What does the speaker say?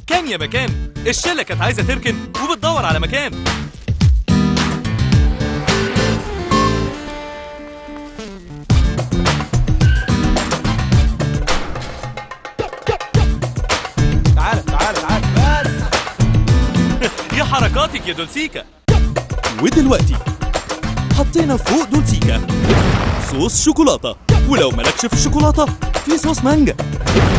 كان يا مكان الشله كانت عايزه تركن وبتدور على مكان تعال تعال تعال بس يا حركاتك يا دولسيكا ودلوقتي حطينا فوق دولسيكا صوص شوكولاتة ولو مالكش في الشوكولاتة في صوص مانجا